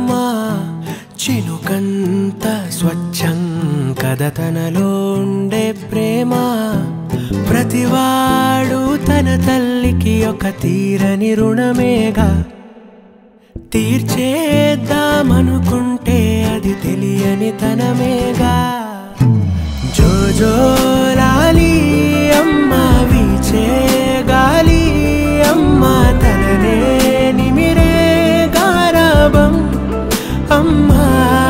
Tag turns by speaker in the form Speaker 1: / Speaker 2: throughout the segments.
Speaker 1: అమ్మా చినుకంత స్వచ్ఛం కథ తనలో ఉండే ప్రేమ ప్రతివాడు తన తల్లికి ఒక తీరని రుణమేగా తీర్చేద్దామనుకుంటే అది తెలియని తనమేగా జోజోలాలి అమ్మ వీచే గాలి అమ్మ తననే నిమిరే గారాబం అమ్మా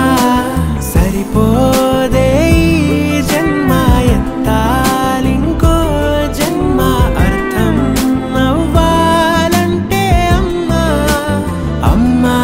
Speaker 1: సరిపోదే ఈ జన్మ ఎత్తాలింకో జన్మ అర్థం అవ్వాలంటే అమ్మా అమ్మా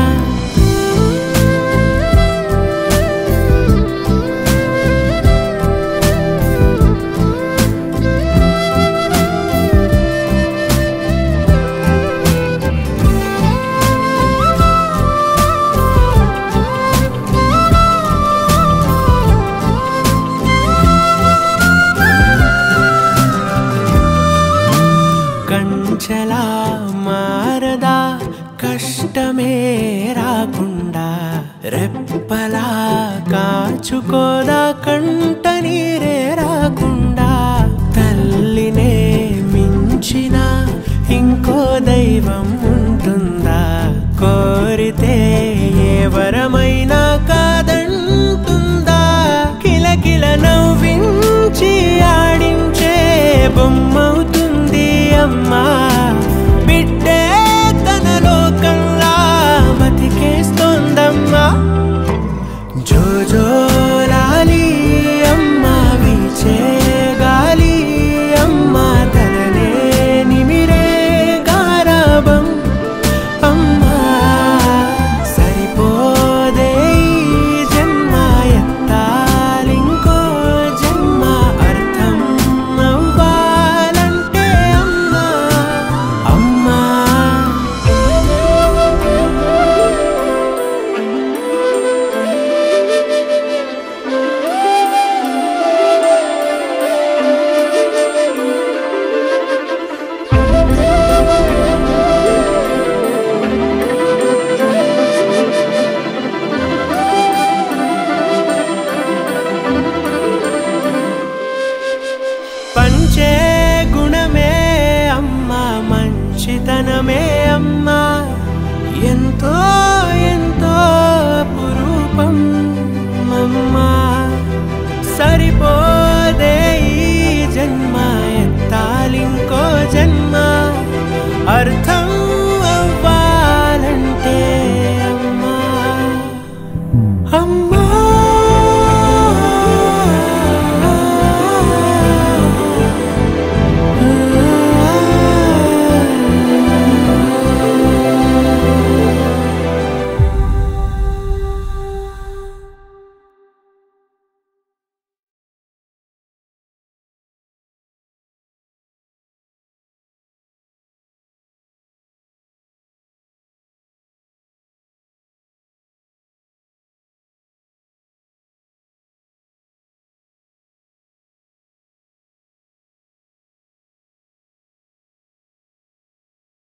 Speaker 1: కంచలా మారదా కష్టమే రాకుండా రెప్పలా కాచుకోదా కంట నీరే రాకుండా తల్లినే మించిన ఇంకో దైవం ఉంటుందా కోరితే ఏ వరమైనా కాదంటుందా కిలకిల నవ్వించి ఆడించే బొమ్మవుతుంది అమ్మా